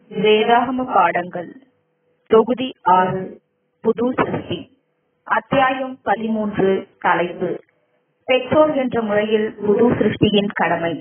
வேதாகம பாடங்கள் தொகுதி ஆறு புது சிருஷ்டி அத்தியாயம் பதிமூன்று தலைப்பு பெற்றோர் என்ற முறையில் புது சிருஷ்டியின் கடமை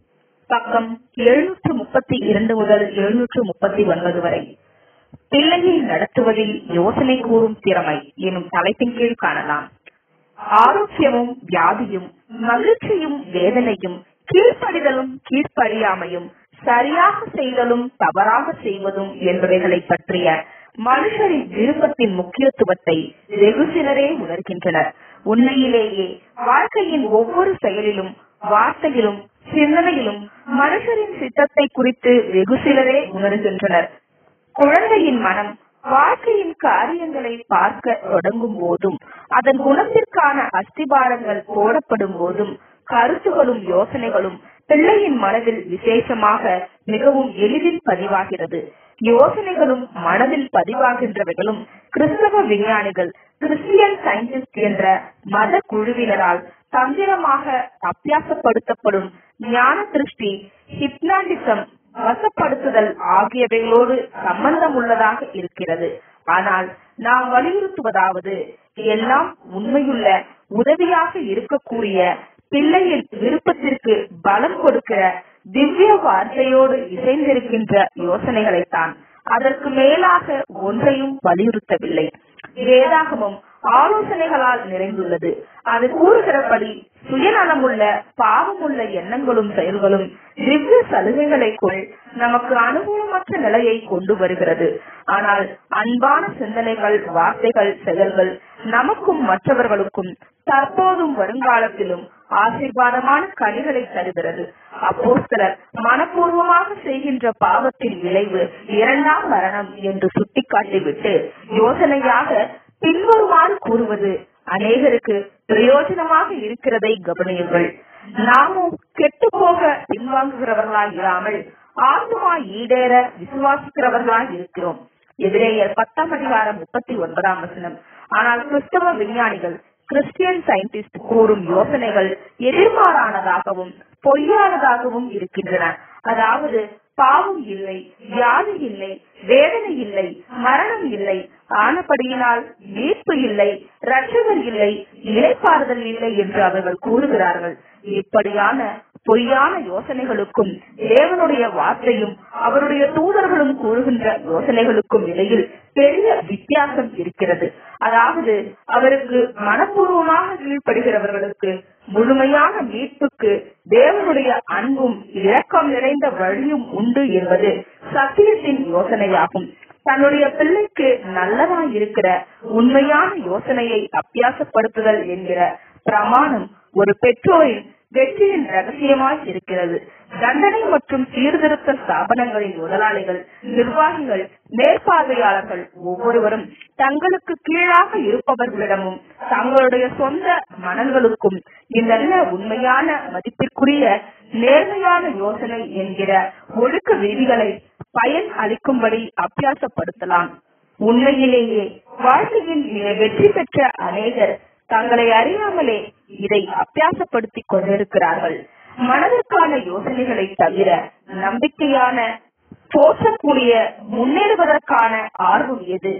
பக்கம் எழுநூற்று முப்பத்தி இரண்டு முதல் எழுநூற்று முப்பத்தி ஒன்பது வரை பிள்ளையை நடத்துவதில் யோசனை கூறும் திறமை எனும் தலைப்பின் கீழ் காணலாம் ஆரோக்கியமும் வியாதியும் மகிழ்ச்சியும் வேதனையும் கீழ்ப்படிதலும் கீழ்ப்படியாமையும் சரியாக செய்தலும் தவறாக செய்வதும் என்பவைகளை பற்றிய மனுஷரின் விருப்பத்தின் முக்கியத்துவத்தை வெகு சிலரே உணர்கின்றனர் உண்மையிலேயே வாழ்க்கையின் ஒவ்வொரு செயலிலும் வார்த்தையிலும் சிந்தனையிலும் மனுஷரின் சித்தத்தை குறித்து வெகு சிலரே உணர்கின்றனர் குழந்தையின் மனம் வாழ்க்கையின் காரியங்களை பார்க்க தொடங்கும் போதும் அதன் குணத்திற்கான அஸ்திபாரங்கள் போடப்படும் போதும் கருத்துகளும் யோசனைகளும் பிள்ளையின் மனதில் விசேஷமாக மிகவும் எளிதில் பதிவாகிறது யோசனைகளும் மனதில் பதிவாகின்றவைகளும் கிறிஸ்தவ விஞ்ஞானிகள் கிறிஸ்டியன் சயின்டிஸ்ட் என்ற மத குழுவினரால் தந்திரமாக அபியாசப்படுத்தப்படும் ஞான திருஷ்டி ஹிப்னாட்டிசம் வசப்படுத்துதல் ஆகியவைகளோடு சம்பந்தம் உள்ளதாக இருக்கிறது ஆனால் நாம் வலியுறுத்துவதாவது எல்லாம் உண்மையுள்ள உதவியாக இருக்கக்கூடிய பிள்ளையின் விருப்பத்திற்கு பலம் கொடுக்கிற திவ்ய வார்த்தையோடு இசைந்திருக்கின்ற யோசனைகளைத்தான் அதற்கு மேலாக ஒன்றையும் வலியுறுத்தவில்லை வேதாகமம் ஆலோசனைகளால் நிறைந்துள்ளது அது கூறுகிறபடி சுயநலமுள்ள பாவமுள்ள எண்ணங்களும் செயல்களும் திவ்ய சலுகைகளை கொள் நமக்கு அனுகூலமற்ற நிலையை கொண்டு வருகிறது ஆனால் அன்பான சிந்தனைகள் வார்த்தைகள் செயல்கள் நமக்கும் மற்றவர்களுக்கும் தற்போதும் வருங்காலத்திலும் ஆசீர்வாதமான கனிகளை தருகிறது அப்போஸ்தலர் மனப்பூர்வமாக செய்கின்ற பாவத்தின் விளைவு இரண்டாம் மரணம் என்று சுட்டிக்காட்டிவிட்டு யோசனையாக பின்வருமாறு கூறுவது அநேகருக்கு பிரயோஜனமாக இருக்கிறதை கவனியுங்கள் நாமும் கெட்டு போக பின்வாங்குகிறவர்களாய் இராமல் ஆத்மா ஈடேற விசுவாசிக்கிறவர்களாய் இருக்கிறோம் எதிரேயர் பத்தாம் அதிகாரம் முப்பத்தி ஒன்பதாம் வசனம் ஆனால் கிறிஸ்தவ விஞ்ஞானிகள் கிறிஸ்டியன் சயின்டிஸ்ட் கூறும் யோசனைகள் எதிர்மாறானதாகவும் பொய்யானதாகவும் இருக்கின்றன அதாவது பாவம் இல்லை வியாதி இல்லை வேதனை இல்லை மரணம் இல்லை ஆனபடியினால் மீட்பு இல்லை ரட்சகர் இல்லை இலைப்பாறுதல் இல்லை என்று அவர்கள் கூறுகிறார்கள் இப்படியான பொய்யான யோசனைகளுக்கும் தேவனுடைய வார்த்தையும் அவருடைய தூதர்களும் கூறுகின்ற யோசனைகளுக்கும் இடையில் பெரிய வித்தியாசம் இருக்கிறது அதாவது அவருக்கு மனப்பூர்வமாக கீழ்ப்படுகிறவர்களுக்கு முழுமையான மீட்புக்கு தேவனுடைய அன்பும் இரக்கம் நிறைந்த வழியும் உண்டு என்பது சத்தியத்தின் யோசனையாகும் தன்னுடைய பிள்ளைக்கு நல்லதாய் இருக்கிற உண்மையான யோசனையை அபியாசப்படுத்துதல் என்கிற பிரமாணம் ஒரு பெற்றோரின் வெற்றியின் ரகசியமாய் இருக்கிறது தண்டனை மற்றும் சீர்திருத்த ஸ்தாபனங்களின் முதலாளிகள் நிர்வாகிகள் மேற்பார்வையாளர்கள் ஒவ்வொருவரும் தங்களுக்கு கீழாக இருப்பவர்களிடமும் தங்களுடைய சொந்த மனங்களுக்கும் இந்த உண்மையான மதிப்பிற்குரிய நேர்மையான யோசனை என்கிற ஒழுக்க விதிகளை பயன் அளிக்கும்படி அபியாசப்படுத்தலாம் உண்மையிலேயே வாழ்க்கையில் வெற்றி பெற்ற அநேகர் தங்களை அறியாமலே இதை அபியாசப்படுத்திக் கொண்டிருக்கிறார்கள் மனதிற்கான யோசனைகளை தவிர நம்பிக்கையான தோற்றக்கூடிய முன்னேறுவதற்கான ஆர்வம் எது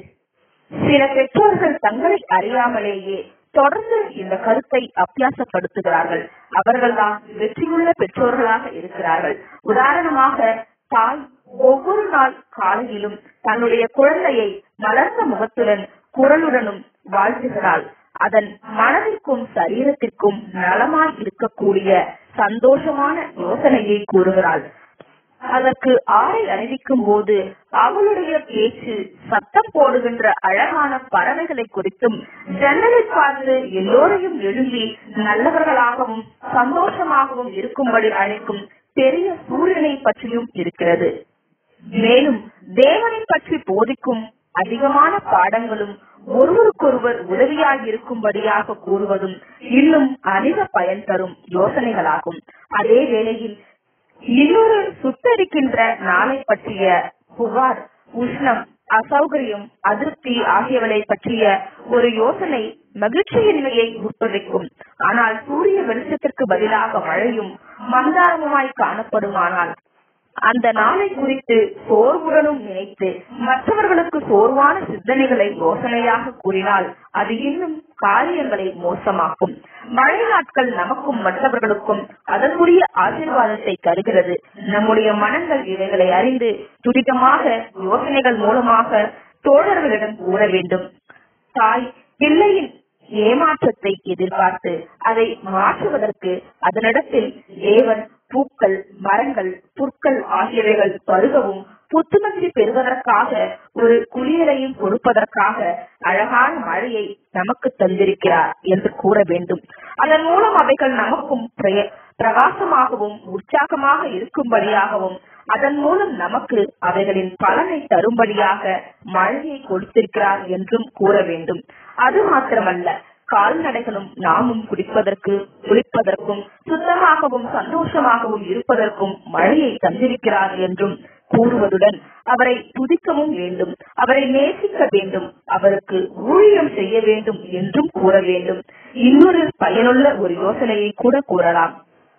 சில பெற்றோர்கள் தங்களை அறியாமலேயே தொடர்ந்து இந்த கருத்தை அபியாசப்படுத்துகிறார்கள் அவர்கள்தான் வெற்றியுள்ள பெற்றோர்களாக இருக்கிறார்கள் உதாரணமாக தாய் ஒவ்வொரு நாள் காலையிலும் தன்னுடைய குழந்தையை மலர்ந்த முகத்துடன் குரலுடனும் வாழ்த்துகிறாள் அதன் மனதிற்கும் சரீரத்திற்கும் நலமாய் இருக்கக்கூடிய சந்தோஷமான யோசனையை கூறுகிறாள் அதற்கு ஆடை அணிவிக்கும் போது அவளுடைய பேச்சு சத்தம் போடுகின்ற அழகான பறவைகளை குறித்தும் ஜன்னலை பார்த்து எல்லோரையும் எழும்பி நல்லவர்களாகவும் சந்தோஷமாகவும் இருக்கும்படி அழைக்கும் பெரிய சூரியனை பற்றியும் இருக்கிறது மேலும் தேவனை பற்றி போதிக்கும் அதிகமான பாடங்களும் ஒருவருக்கொருவர் உதவியாக இருக்கும்படியாக கூறுவதும் இன்னும் அதிக பயன் தரும் யோசனைகளாகும் அதே வேளையில் இன்னொரு சுட்டரிக்கின்ற நாளை பற்றிய புகார் உஷ்ணம் அசௌகரியம் அதிருப்தி ஆகியவளை பற்றிய ஒரு யோசனை மகிழ்ச்சியின்மையை உட்பவிக்கும் ஆனால் சூரிய வெளிச்சத்திற்கு பதிலாக மழையும் மந்தாரமுமாய் காணப்படுமானால் அந்த நாளை குறித்து சோர்வுடனும் நினைத்து மற்றவர்களுக்கு சோர்வான சிந்தனைகளை யோசனையாக கூறினால் அது இன்னும் காரியங்களை மோசமாக்கும் மழை நாட்கள் நமக்கும் மற்றவர்களுக்கும் அதற்குரிய ஆசீர்வாதத்தை தருகிறது நம்முடைய மனங்கள் இவைகளை அறிந்து துரிதமாக யோசனைகள் மூலமாக தோழர்களிடம் கூற வேண்டும் தாய் பிள்ளையின் ஏமாற்றத்தை எதிர்பார்த்து அதை மாற்றுவதற்கு அதனிடத்தில் தேவன் பூக்கள் மரங்கள் புற்கள் ஆகியவைகள் பருகவும் புத்துணர்ச்சி பெறுவதற்காக ஒரு குளியலையும் கொடுப்பதற்காக அழகான மழையை நமக்கு தந்திருக்கிறார் என்று கூற வேண்டும் அதன் மூலம் அவைகள் நமக்கும் பிரய- பிரகாசமாகவும் உற்சாகமாக இருக்கும்படியாகவும் அதன் மூலம் நமக்கு அவைகளின் பலனை தரும்படியாக மழையை கொடுத்திருக்கிறார் என்றும் கூற வேண்டும் அது மாத்திரமல்ல கால்நடைகளும் நாமும் குடிப்பதற்கு குளிப்பதற்கும் சுத்தமாகவும் சந்தோஷமாகவும் இருப்பதற்கும் மழையை தந்திருக்கிறார் என்றும் கூறுவதுடன் அவரை துதிக்கவும் வேண்டும் அவரை நேசிக்க வேண்டும் அவருக்கு ஊழியம் செய்ய வேண்டும் என்றும் கூற வேண்டும் இன்னொரு பயனுள்ள ஒரு யோசனையை கூட கூறலாம்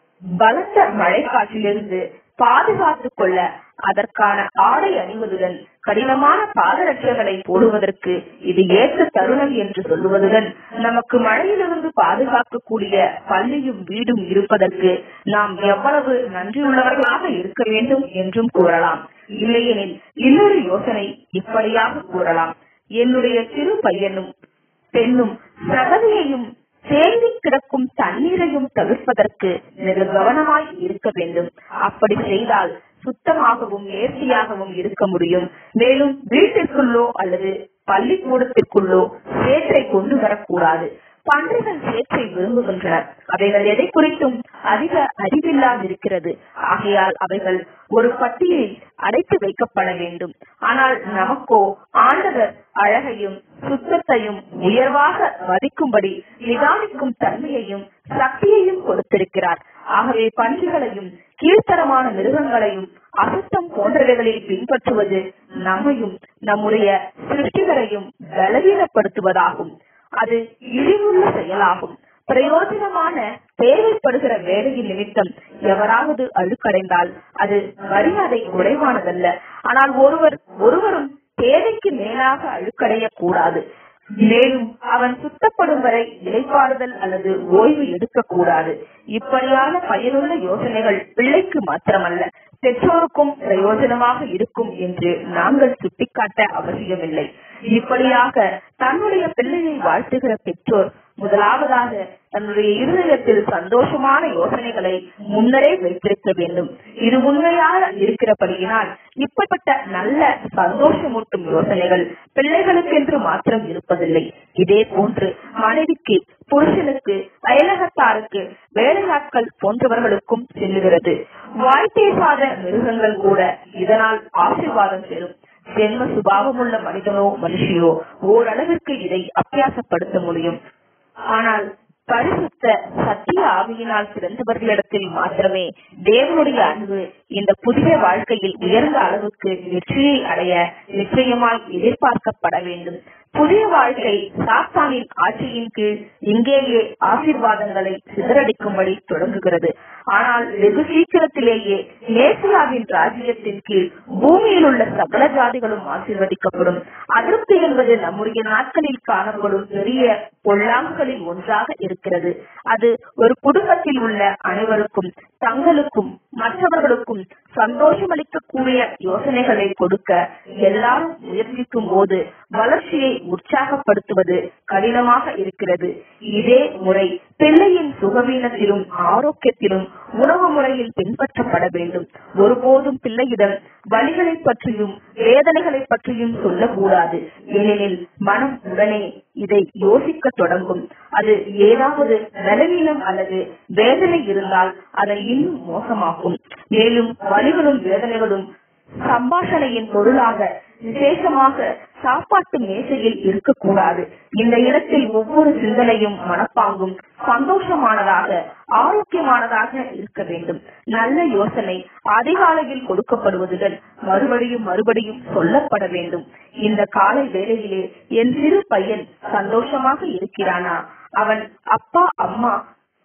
பலத்த மழைக்காற்றிலிருந்து பாதுகாத்துக் கொள்ள அதற்கான ஆடை அணிவதுடன் கடினமான பாதரட்சைகளை போடுவதற்கு இது ஏற்ற தருணம் என்று சொல்லுவதுடன் நமக்கு மழையிலிருந்து பாதுகாக்கக்கூடிய பள்ளியும் வீடும் இருப்பதற்கு நாம் எவ்வளவு நன்றியுள்ளவர்களாக இருக்க வேண்டும் என்றும் கூறலாம் இல்லையெனில் இன்னொரு யோசனை இப்படியாக கூறலாம் என்னுடைய சிறு பையனும் பெண்ணும் சகதியையும் தேங்கி கிடக்கும் தண்ணீரையும் தவிர்ப்பதற்கு மிக கவனமாய் இருக்க வேண்டும் அப்படி செய்தால் சுத்தமாகவும் நேர்த்தியாகவும் இருக்க முடியும் மேலும் வீட்டிற்குள்ளோ அல்லது பள்ளிக்கூடத்திற்குள்ளோ சேற்றை கொண்டு வரக்கூடாது பன்றிகள் சேற்றை விரும்புகின்றன அவைகள் எதை குறித்தும் அதிக அறிவில்லாதிருக்கிறது ஆகையால் அவைகள் ஒரு பட்டியலில் அடைத்து வைக்கப்பட வேண்டும் ஆனால் நமக்கோ ஆண்டவர் அழகையும் சுத்தத்தையும் உயர்வாக மதிக்கும்படி நிதானிக்கும் தன்மையையும் சக்தியையும் கொடுத்திருக்கிறார் ஆகவே பன்றிகளையும் கீழ்த்தரமான மிருகங்களையும் அசுத்தம் போன்றவைகளில் பின்பற்றுவது நம்மையும் நம்முடைய சிருஷ்டிகளையும் பலவீனப்படுத்துவதாகும் அது இழிவுள்ள செயலாகும் பிரயோஜனமான தேவைப்படுகிற வேலையின் நிமித்தம் எவராவது அழுக்கடைந்தால் அது மரியாதை குறைவானதல்ல ஆனால் ஒருவர் ஒருவரும் தேவைக்கு மேலாக அழுக்கடைய கூடாது மேலும் அவன் சுத்தப்படும் வரை இலைப்பாறுதல் அல்லது ஓய்வு எடுக்கக்கூடாது இப்படியான பயனுள்ள யோசனைகள் பிள்ளைக்கு மாத்திரமல்ல பெற்றோருக்கும் பிரயோஜனமாக இருக்கும் என்று நாங்கள் சுட்டிக்காட்ட அவசியமில்லை இப்படியாக தன்னுடைய பிள்ளையை வாழ்த்துகிற பெற்றோர் முதலாவதாக தன்னுடைய இருதயத்தில் சந்தோஷமான யோசனைகளை முன்னரே வைத்திருக்க வேண்டும் இது உண்மையாக இருக்கிறபடியினால் இப்படிப்பட்ட நல்ல சந்தோஷமூட்டும் யோசனைகள் பிள்ளைகளுக்கென்று மாத்திரம் இருப்பதில்லை இதே போன்று மனைவிக்கு புருஷனுக்கு அயலகத்தாருக்கு வேலையாட்கள் போன்றவர்களுக்கும் செல்லுகிறது வாய் பேசாத மிருகங்கள் கூட இதனால் ஆசீர்வாதம் பெறும் ஜென்ம சுபாவமுள்ள மனிதனோ மனுஷியோ ஓரளவிற்கு இதை அபியாசப்படுத்த முடியும் ஆனால் பரிசுத்த சத்திய ஆவியினால் பிறந்தவர்களிடத்தில் மாத்திரமே தேவனுடைய அன்பு இந்த புதிய வாழ்க்கையில் உயர்ந்த அளவுக்கு வெற்றியை அடைய நிச்சயமாய் எதிர்பார்க்கப்பட வேண்டும் புதிய வாழ்க்கை சாத்தானின் ஆட்சியின் கீழ் இங்கேயே ஆசீர்வாதங்களை சிதறடிக்கும்படி தொடங்குகிறது ஆனால் வெகு சீக்கிரத்திலேயே நேசியாவின் ராஜ்யத்தின் கீழ் பூமியில் உள்ள சகல ஜாதிகளும் ஆசீர்வதிக்கப்படும் அதிருப்தி என்பது நம்முடைய நாட்களில் காணப்படும் பெரிய பொல்லாங்குகளில் ஒன்றாக இருக்கிறது அது ஒரு குடும்பத்தில் உள்ள அனைவருக்கும் தங்களுக்கும் மற்றவர்களுக்கும் சந்தோஷமளிக்கக்கூடிய யோசனைகளை கொடுக்க எல்லாரும் முயற்சிக்கும் போது வளர்ச்சியை உற்சாகப்படுத்துவது கடினமாக இருக்கிறது இதே முறை பிள்ளையின் சுகவீனத்திலும் ஆரோக்கியத்திலும் உணவு முறையில் பின்பற்றப்பட வேண்டும் ஒருபோதும் பிள்ளையிடம் வலிகளை பற்றியும் வேதனைகளை பற்றியும் சொல்லக்கூடாது ஏனெனில் மனம் உடனே இதை யோசிக்க தொடங்கும் அது ஏதாவது பலவீனம் அல்லது வேதனை இருந்தால் அதை இன்னும் மோசமாக்கும் மேலும் வலிகளும் வேதனைகளும் சம்பாஷணையின் பொருளாக விசேஷமாக சாப்பாட்டு மேசையில் இருக்கக்கூடாது இந்த இடத்தில் ஒவ்வொரு சிந்தனையும் மனப்பாங்கும் சந்தோஷமானதாக ஆரோக்கியமானதாக இருக்க வேண்டும் நல்ல யோசனை அதிகாலையில் கொடுக்கப்படுவதுடன் மறுபடியும் மறுபடியும் சொல்லப்பட வேண்டும் இந்த காலை வேளையிலே என் சிறு பையன் சந்தோஷமாக இருக்கிறானா அவன் அப்பா அம்மா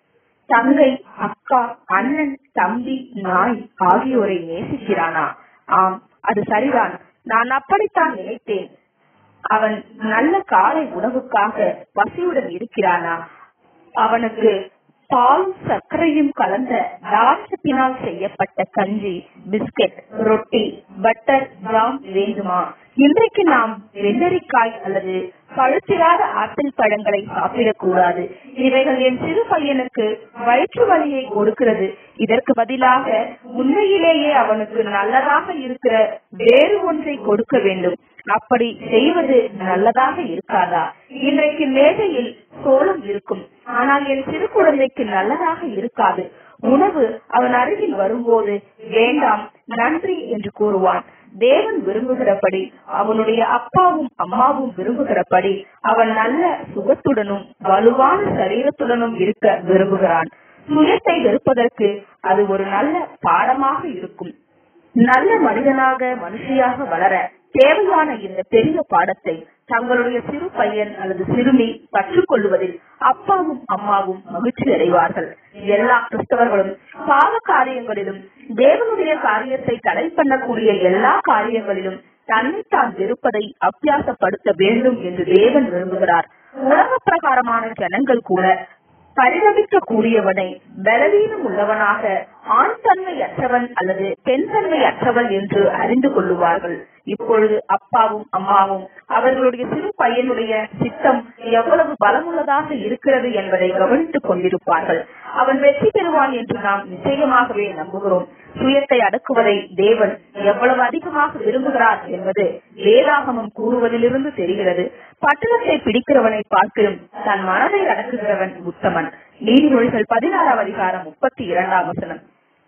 தங்கை அக்கா அண்ணன் தம்பி நாய் ஆகியோரை நேசிக்கிறானா ஆம் அது சரிதான் நான் அப்படித்தான் நினைத்தேன் அவன் நல்ல காலை உணவுக்காக பசியுடன் இருக்கிறானா அவனுக்கு பால் சர்க்கரையும் கலந்த தாட்சத்தினால் செய்யப்பட்ட கஞ்சி பிஸ்கட் ரொட்டி பட்டர் ஜாம் வேண்டுமா இன்றைக்கு நாம் வெள்ளரிக்காய் அல்லது பழுத்திராத ஆப்பிள் பழங்களை சாப்பிடக்கூடாது இவைகள் என் சிறு பையனுக்கு வயிற்று வலியை கொடுக்கிறது இதற்கு பதிலாக உண்மையிலேயே அவனுக்கு நல்லதாக இருக்கிற வேறு ஒன்றை கொடுக்க வேண்டும் அப்படி செய்வது நல்லதாக இருக்காதா இன்றைக்கு மேடையில் சோளம் இருக்கும் ஆனால் என் சிறு குழந்தைக்கு நல்லதாக இருக்காது உணவு அவன் அருகில் வரும்போது வேண்டாம் நன்றி என்று கூறுவான் தேவன் விரும்புகிறபடி அவனுடைய அப்பாவும் அம்மாவும் விரும்புகிறபடி அவன் நல்ல சுகத்துடனும் வலுவான சரீரத்துடனும் இருக்க விரும்புகிறான் சுயத்தை வெறுப்பதற்கு அது ஒரு நல்ல பாடமாக இருக்கும் நல்ல மனிதனாக மனுஷியாக வளர தேவையான இந்த பெரிய பாடத்தை தங்களுடைய சிறு பையன் அல்லது சிறுமி கற்றுக்கொள்வதில் அப்பாவும் அம்மாவும் மகிழ்ச்சி அடைவார்கள் எல்லா கிறிஸ்தவர்களும் பாவ காரியங்களிலும் தேவனுடைய காரியத்தை தடை பண்ணக்கூடிய எல்லா காரியங்களிலும் தன்னைத்தான் வெறுப்பதை அபியாசப்படுத்த வேண்டும் என்று தேவன் விரும்புகிறார் உலக பிரகாரமான ஜனங்கள் கூட பரிதவிக்க கூடியவனை பலவீனம் உள்ளவனாக ஆண் தன்மை அற்றவன் அல்லது பெண் தன்மை அற்றவன் என்று அறிந்து கொள்ளுவார்கள் இப்பொழுது அப்பாவும் அம்மாவும் அவர்களுடைய சிறு பையனுடைய சித்தம் எவ்வளவு பலமுள்ளதாக இருக்கிறது என்பதை கவனித்துக் கொண்டிருப்பார்கள் அவன் வெற்றி பெறுவான் என்று நாம் நிச்சயமாகவே நம்புகிறோம் சுயத்தை அடக்குவதை தேவன் எவ்வளவு அதிகமாக விரும்புகிறார் என்பது வேதாகமம் கூறுவதிலிருந்து தெரிகிறது பட்டணத்தை பிடிக்கிறவனை பார்க்கிலும் தன் மனதை அடக்குகிறவன் உத்தமன் நீதிமொழிகள் பதினாறாம் அதிகாரம் முப்பத்தி இரண்டாம் வசனம்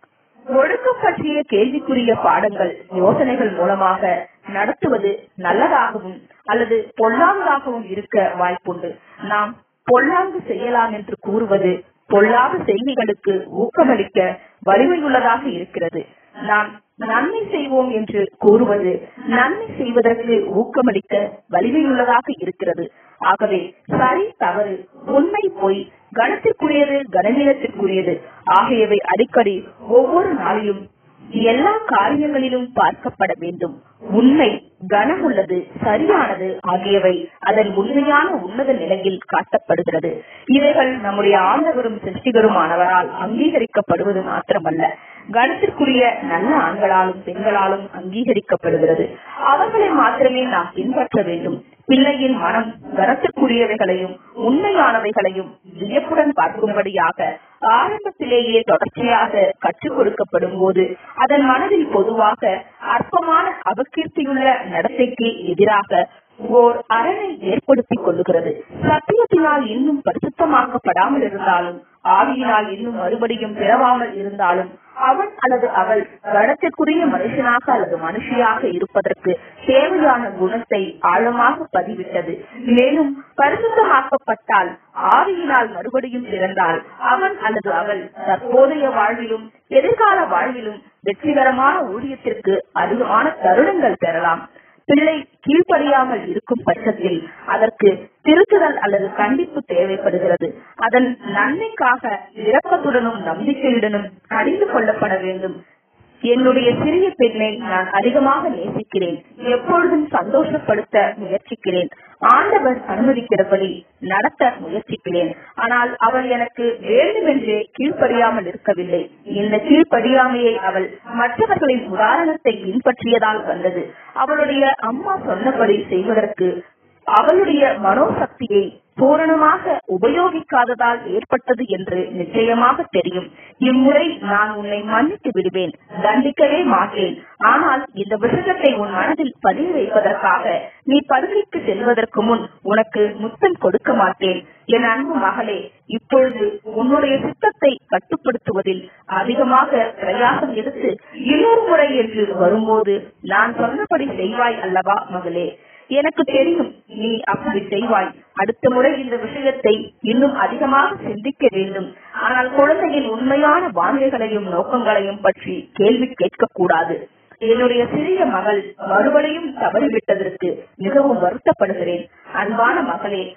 ஒழுக்கம் பற்றிய கேள்விக்குரிய பாடங்கள் யோசனைகள் மூலமாக நடத்துவது நல்லதாகவும் அல்லது பொல்லாததாகவும் இருக்க வாய்ப்புண்டு நாம் பொல்லாங்கு செய்யலாம் என்று கூறுவது பொல்லாத செய்திகளுக்கு ஊக்கமளிக்க வலிமையுள்ளதாக இருக்கிறது நாம் நன்மை செய்வோம் என்று கூறுவது நன்மை செய்வதற்கு ஊக்கமளிக்க வலிமையுள்ளதாக இருக்கிறது ஆகவே சரி தவறு உண்மை பொய் கணத்திற்குரியது கனநீளத்திற்குரியது ஆகியவை அடிக்கடி ஒவ்வொரு நாளிலும் எல்லா காரியங்களிலும் பார்க்கப்பட வேண்டும் உண்மை கனமுள்ளது சரியானது ஆகியவை அதன் உண்மையான உன்னத நிலையில் காட்டப்படுகிறது இவைகள் நம்முடைய ஆண்டவரும் சிருஷ்டிகருமானவரால் அங்கீகரிக்கப்படுவது மாத்திரமல்ல கணத்திற்குரிய நல்ல ஆண்களாலும் பெண்களாலும் அங்கீகரிக்கப்படுகிறது அவர்களை மாத்திரமே நாம் பின்பற்ற வேண்டும் பிள்ளையின் மனம் கனத்திற்குரியவைகளையும் உண்மையானவைகளையும் வியப்புடன் பார்க்கும்படியாக ஆரம்பத்திலேயே தொடர்ச்சியாக கற்றுக் கொடுக்கப்படும் போது அதன் மனதில் பொதுவாக அற்பமான அபகீர்த்தியுள்ள நடத்தைக்கு எதிராக ஓர் அரணை ஏற்படுத்திக் கொள்ளுகிறது சத்தியத்தினால் இன்னும் பரிசுத்தமாக்கப்படாமல் இருந்தாலும் ஆவியினால் இன்னும் மறுபடியும் பிறவாமல் இருந்தாலும் அவன் அல்லது அவள் கணத்திற்குரிய மனுஷனாக அல்லது மனுஷியாக இருப்பதற்கு தேவையான குணத்தை ஆழமாக பதிவிட்டது மேலும் பரிசுத்தமாக்கப்பட்டால் ஆவியினால் மறுபடியும் பிறந்தால் அவன் அல்லது அவள் தற்போதைய வாழ்விலும் எதிர்கால வாழ்விலும் வெற்றிகரமான ஊழியத்திற்கு அதிகமான தருணங்கள் பெறலாம் பிள்ளை கீழ்ப்படியாமல் இருக்கும் பட்சத்தில் அதற்கு திருத்துதல் அல்லது கண்டிப்பு தேவைப்படுகிறது அதன் நன்மைக்காக இரக்கத்துடனும் நம்பிக்கையுடனும் கடிந்து கொள்ளப்பட வேண்டும் என்னுடைய சிறிய பெண்ணை நான் அதிகமாக நேசிக்கிறேன் எப்பொழுதும் சந்தோஷப்படுத்த முயற்சிக்கிறேன் ஆண்டவர் அனுமதிக்கிறபடி நடத்த முயற்சிக்கிறேன் ஆனால் அவள் எனக்கு வேண்டுமென்றே கீழ்ப்படியாமல் இருக்கவில்லை இந்த கீழ்ப்படியாமையை அவள் மற்றவர்களின் உதாரணத்தை பின்பற்றியதால் வந்தது அவளுடைய அம்மா சொன்னபடி செய்வதற்கு அவளுடைய மனோசக்தியை பூரணமாக உபயோகிக்காததால் ஏற்பட்டது என்று நிச்சயமாக தெரியும் இம்முறை நான் உன்னை மன்னித்து விடுவேன் தண்டிக்கவே மாட்டேன் ஆனால் இந்த விஷயத்தை உன் மனதில் பதிய வைப்பதற்காக நீ படுகைக்கு செல்வதற்கு முன் உனக்கு முத்தம் கொடுக்க மாட்டேன் என் அன்பு மகளே இப்பொழுது உன்னுடைய சித்தத்தை கட்டுப்படுத்துவதில் அதிகமாக பிரயாசம் எடுத்து இன்னொரு முறை என்று வரும்போது நான் சொன்னபடி செய்வாய் அல்லவா மகளே எனக்கு தெரியும் நீ அப்படி செய்வாய் அடுத்த முறை இந்த விஷயத்தை இன்னும் அதிகமாக சிந்திக்க வேண்டும் ஆனால் குழந்தையின் உண்மையான வாஞ்சைகளையும் நோக்கங்களையும் பற்றி கேள்வி கேட்கக்கூடாது என்னுடைய சிறிய மகள் மறுபடியும் தவறிவிட்டதற்கு மிகவும் வருத்தப்படுகிறேன் அன்பான மகளே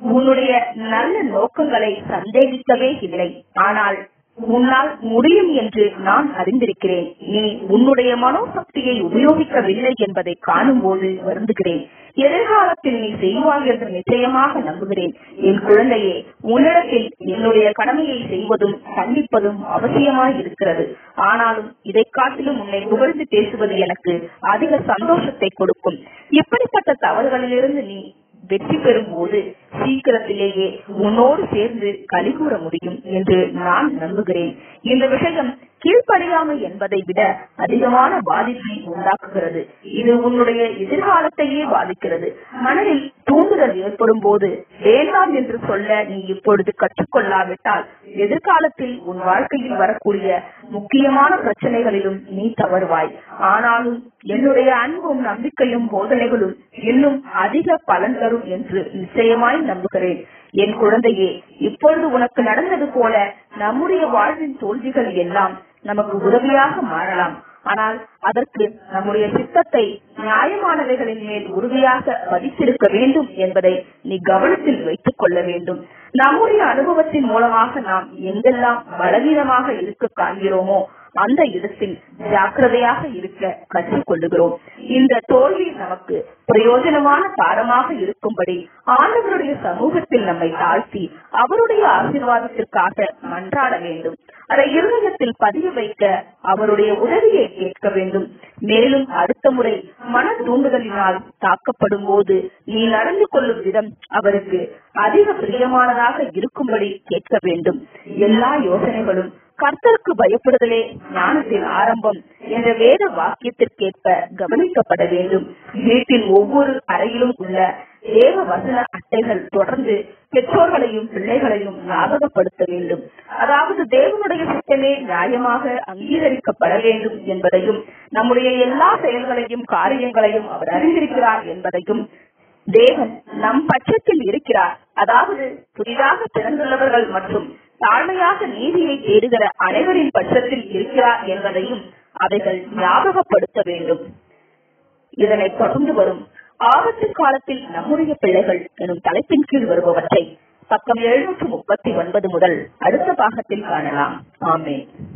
உன்னுடைய நல்ல நோக்கங்களை சந்தேகிக்கவே இல்லை ஆனால் உன்னால் முடியும் என்று நான் அறிந்திருக்கிறேன் நீ உன்னுடைய மனோசக்தியை உபயோகிக்கவில்லை என்பதை காணும் போது வருந்துகிறேன் எதிர்காலத்தில் நீ செய்வாய் என்று நிச்சயமாக நம்புகிறேன் என் குழந்தையே உன்னிடத்தில் என்னுடைய கடமையை செய்வதும் கண்டிப்பதும் அவசியமாய் இருக்கிறது ஆனாலும் இதை காட்டிலும் உன்னை புகழ்ந்து பேசுவது எனக்கு அதிக சந்தோஷத்தை கொடுக்கும் இப்படிப்பட்ட தவறுகளிலிருந்து நீ வெற்றி பெறும் போது சீக்கிரத்திலேயே உன்னோடு சேர்ந்து கலிகூற முடியும் என்று நான் நம்புகிறேன் இந்த விஷயம் கீழ்ப்படியாமை என்பதை விட அதிகமான பாதிப்பை உண்டாக்குகிறது இது உன்னுடைய எதிர்காலத்தையே பாதிக்கிறது மனதில் தூண்டுதல் ஏற்படும் போது வேண்டாம் என்று சொல்ல நீ இப்பொழுது கற்றுக்கொள்ளாவிட்டால் எதிர்காலத்தில் உன் வாழ்க்கையில் வரக்கூடிய முக்கியமான பிரச்சனைகளிலும் நீ தவறுவாய் ஆனாலும் என்னுடைய அன்பும் நம்பிக்கையும் போதனைகளும் இன்னும் அதிக பலன் தரும் என்று நிச்சயமாய் நம்புகிறேன் என் குழந்தையே இப்பொழுது உனக்கு நடந்தது போல நம்முடைய வாழ்வின் தோல்விகள் எல்லாம் நமக்கு உதவியாக மாறலாம் ஆனால் அதற்கு நம்முடைய சித்தத்தை நியாயமானவைகளின் மேல் உறுதியாக பதித்திருக்க வேண்டும் என்பதை நீ கவனத்தில் வைத்துக் கொள்ள வேண்டும் நம்முடைய அனுபவத்தின் மூலமாக நாம் எங்கெல்லாம் பலவீனமாக இருக்க காண்கிறோமோ அந்த இடத்தில் ஜாக்கிரதையாக இருக்க கற்றுக்கொள்ளுகிறோம் இந்த தோல்வி நமக்கு பிரயோஜனமான பாடமாக இருக்கும்படி ஆண்டவருடைய சமூகத்தில் நம்மை தாழ்த்தி அவருடைய ஆசீர்வாதத்திற்காக மன்றாட வேண்டும் அதை இருதயத்தில் பதிய வைக்க அவருடைய உதவியை கேட்க வேண்டும் மேலும் அடுத்த முறை மன தூண்டுதலினால் தாக்கப்படும் போது நீ நடந்து கொள்ளும் விதம் அவருக்கு அதிக பிரியமானதாக இருக்கும்படி கேட்க வேண்டும் எல்லா யோசனைகளும் கர்த்தருக்கு பயப்படுதலே ஞானத்தின் ஆரம்பம் என்ற வேத வாக்கியத்திற்கேற்ப கவனிக்கப்பட வேண்டும் வீட்டில் ஒவ்வொரு அறையிலும் உள்ள தேவ வசன அட்டைகள் தொடர்ந்து பெற்றோர்களையும் பிள்ளைகளையும் ஞாபகப்படுத்த வேண்டும் அதாவது தேவனுடைய சித்தமே நியாயமாக அங்கீகரிக்கப்பட வேண்டும் என்பதையும் நம்முடைய எல்லா செயல்களையும் காரியங்களையும் அவர் அறிந்திருக்கிறார் என்பதையும் தேவன் நம் பட்சத்தில் இருக்கிறார் அதாவது புதிதாக பிறந்துள்ளவர்கள் மற்றும் தாழ்மையாக நீதியை தேடுகிற அனைவரின் பட்சத்தில் இருக்கிறார் என்பதையும் அவைகள் ஞாபகப்படுத்த வேண்டும் இதனை தொடர்ந்து வரும் ஆபத்து காலத்தில் நம்முடைய பிள்ளைகள் எனும் தலைப்பின் கீழ் வருபவற்றை பக்கம் எழுநூற்று முப்பத்தி ஒன்பது முதல் அடுத்த பாகத்தில் காணலாம் ஆமே